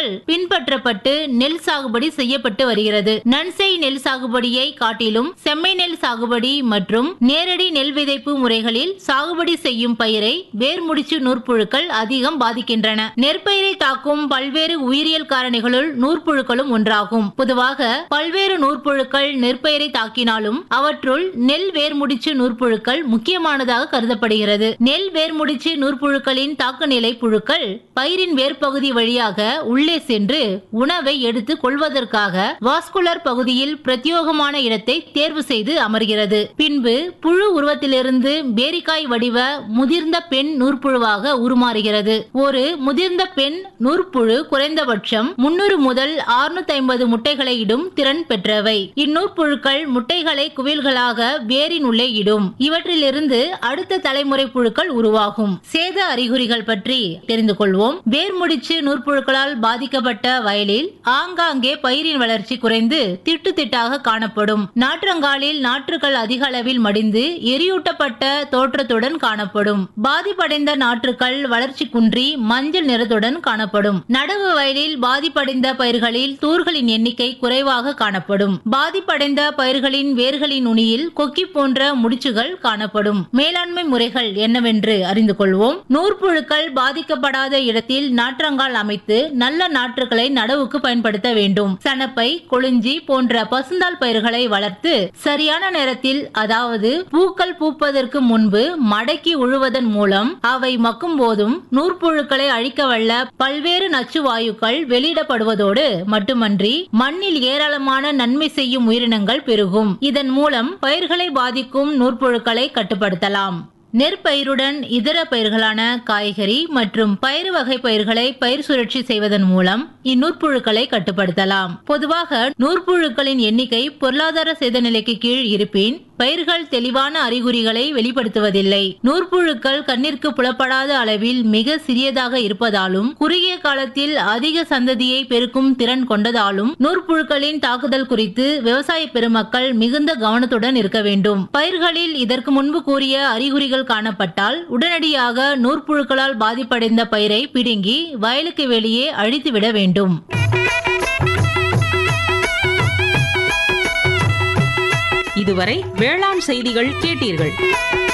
முறைகள் பின்பற்றப்பட்டு நெல் சாகுபடி செய்யப்பட்டு வருகிறது நன்செய் நெல் சாகுபடியை காட்டிலும் செம்மை நெல் சாகுபடி மற்றும் நேரடி நெல் விதைப்பு முறைகளில் சாகுபடி செய்யும் பயிரை வேர்முடிச்சு நூற்புழுக்கள் அதிகம் பாதிக்கின்றன நெற்பயிரை தாக்கும் பல்வேறு உயிரியல் காரணிகளுள் நூற்புழுக்களும் ஒன்றாகும் பொதுவாக பல்வேறு நூற்புழுக்கள் நெற்பயிரை தாக்கினாலும் அவற்றுள் நெல் வேர்முடிச்சு நூற்புழுக்கள் முக்கியமானதாக கருதப்படுகிறது நெல் வேர்முடிச்சு நூற்புழுக்களின் தாக்குநிலை புழுக்கள் பயிரின் வேர்ப்பகுதி வழியாக உள்ளே சென்று உணவை எடுத்து கொள்வதற்காக வாஸ்குலர் பகுதியில் பிரத்யோகமான இடத்தை தேர்வு செய்து அமர்கிறது பின்பு புழு உருவத்திலிருந்து பேரிக்காய் வடிவ முதிர்ந்த பெண் நூற்புழுவாக உருமாறுகிறது ஒரு முதிர்ந்த பெண் நூற்புழு குறைந்தபட்சம் முன்னூறு முதல் 650 ஐம்பது முட்டைகளை இடும் திறன் பெற்றவை இந்நூற்புழுக்கள் முட்டைகளை குவியல்களாக வேரின் உள்ளே இடும் இவற்றிலிருந்து அடுத்த தலைமுறை புழுக்கள் உருவாகும் சேத அறிகுறிகள் பற்றி தெரிந்து கொள்வோம் வேர்முடிச்சு நூற்புழுக்களால் பாதிக்கப்பட்ட வயலில் ஆங்காங்கே பயிரின் வளர்ச்சி குறைந்து திட்டு திட்டாக காணப்படும் நாற்றங்காலில் நாற்றுகள் அதிக அளவில் மடிந்து எரியூட்டப்பட்ட தோற்றத்துடன் காணப்படும் பாதிப்படைந்த நாற்றுகள் வளர்ச்சி குன்றி மஞ்சள் நிறத்துடன் காணப்படும் நடவு வயலில் பாதிப்படைந்த பயிர்களில் தூர்களின் எண்ணிக்கை குறைவாக காணப்படும் பாதிப்படைந்த பயிர்களின் வேர்களின் நுனியில் கொக்கி போன்ற முடிச்சுகள் காணப்படும் மேலாண்மை முறைகள் என்னவென்று அறிந்து கொள்வோம் நூற்புழுக்கள் பாதிக்கப்படாத இடத்தில் நாற்றங்கால் அமைத்து நல்ல நாற்றுகளை நடவுக்கு பயன்படுத்த வேண்டும் சணப்பை கொழுஞ்சி போன்ற பசுந்தாள் பயிர்களை வளர்த்து சரியான நேரத்தில் அதாவது பூக்கள் பூப்பதற்கு முன்பு மடக்கி உழுவதன் மூலம் அவை மக்கும் போதும் நூற்புழுக்களை அழிக்க வல்ல பல்வேறு நச்சு வாயுக்கள் வெளியிடப்படுவதோடு மட்டுமன்றி மண்ணில் ஏராளமான நன்மை செய்யும் உயிரினங்கள் பெருகும் இதன் மூலம் பயிர்களை பாதிக்கும் நூற்புழுக்களை கட்டுப்படுத்தலாம் நெற்பயிருடன் இதர பயிர்களான காய்கறி மற்றும் பயிறு வகை பயிர்களை பயிர் சுழற்சி செய்வதன் மூலம் இந்நூற்புழுக்களை கட்டுப்படுத்தலாம் பொதுவாக நூற்புழுக்களின் எண்ணிக்கை பொருளாதார சேத நிலைக்கு கீழ் இருப்பின் பயிர்கள் தெளிவான அறிகுறிகளை வெளிப்படுத்துவதில்லை நூற்புழுக்கள் கண்ணிற்கு புலப்படாத அளவில் மிக சிறியதாக இருப்பதாலும் குறுகிய காலத்தில் அதிக சந்ததியை பெருக்கும் திறன் கொண்டதாலும் நூற்புழுக்களின் தாக்குதல் குறித்து விவசாய பெருமக்கள் மிகுந்த கவனத்துடன் இருக்க வேண்டும் பயிர்களில் இதற்கு முன்பு கூறிய அறிகுறிகள் காணப்பட்டால் உடனடியாக நூற்புழுக்களால் பாதிப்படைந்த பயிரை பிடுங்கி வயலுக்கு வெளியே அழித்துவிட வேண்டும் இதுவரை வேளாண் செய்திகள் கேட்டீர்கள்